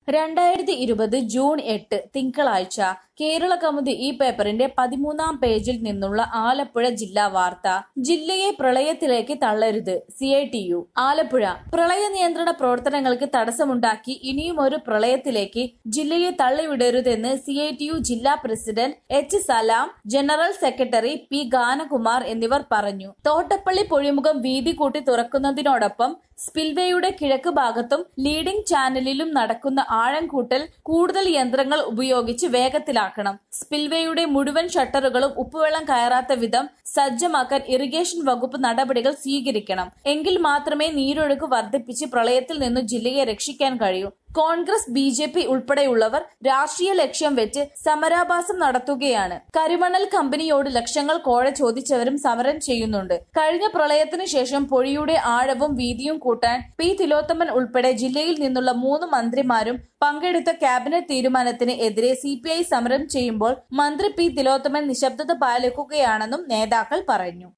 രണ്ടായിരത്തി ഇരുപത് ജൂൺ എട്ട് തിങ്കളാഴ്ച കേരള കൗമുദി ഈ പേപ്പറിന്റെ പതിമൂന്നാം പേജിൽ നിന്നുള്ള ആലപ്പുഴ ജില്ലാ വാർത്ത ജില്ലയെ പ്രളയത്തിലേക്ക് തള്ളരുത് C I T U Alappuzha പ്രളയ നിയന്ത്രണ പ്രവർത്തനങ്ങൾക്ക് തടസ്സമുണ്ടാക്കി ഇനിയും ഒരു പ്രളയത്തിലേക്ക് ജില്ലയെ തള്ളിവിടരുതെന്ന് സി ഐ ടി യു ജില്ലാ president H Salam general secretary P Ganakumar എന്നിവർ പറഞ്ഞു തോട്ടപ്പള്ളി പൊഴിമുഖം വീതി കൂട്ടി തുറക്കുന്നതിനോടൊപ്പം സ്പിൽവേയുടെ കിഴക്ക് ഭാഗത്തും ലീഡിംഗ് ചാനലിലും നടക്കുന്ന ആഴം കൂട്ടൽ കൂടുതൽ യന്ത്രങ്ങൾ ഉപയോഗിച്ച് വേഗത്തിലാക്കണം സ്പിൽവേയുടെ മുഴുവൻ ഷട്ടറുകളും ഉപ്പുവെള്ളം കയറാത്ത വിധം സജ്ജമാക്കാൻ ഇറിഗേഷൻ വകുപ്പ് നടപടികൾ സ്വീകരിക്കണം എങ്കിൽ മാത്രമേ നീരൊഴുക്ക് വർദ്ധിപ്പിച്ച് പ്രളയത്തിൽ നിന്നു ജില്ലയെ രക്ഷിക്കാൻ കഴിയൂ കോൺഗ്രസ് ബി ജെ പി ഉൾപ്പെടെയുള്ളവർ രാഷ്ട്രീയ ലക്ഷ്യം വെച്ച് സമരാഭാസം നടത്തുകയാണ് കരിമണൽ കമ്പനിയോട് ലക്ഷങ്ങൾ കോഴ ചോദിച്ചവരും സമരം ചെയ്യുന്നുണ്ട് കഴിഞ്ഞ പ്രളയത്തിനു ശേഷം പൊഴിയുടെ ആഴവും വീതിയും കൂട്ടാൻ പി തിലോത്തമൻ ഉൾപ്പെടെ ജില്ലയിൽ നിന്നുള്ള മൂന്ന് മന്ത്രിമാരും പങ്കെടുത്ത ക്യാബിനറ്റ് തീരുമാനത്തിന് എതിരെ സി പി ഐ സമരം ചെയ്യുമ്പോൾ മന്ത്രി പി തിലോത്തമൻ നിശബ്ദത പാലിക്കുകയാണെന്നും നേതാക്കൾ പറഞ്ഞു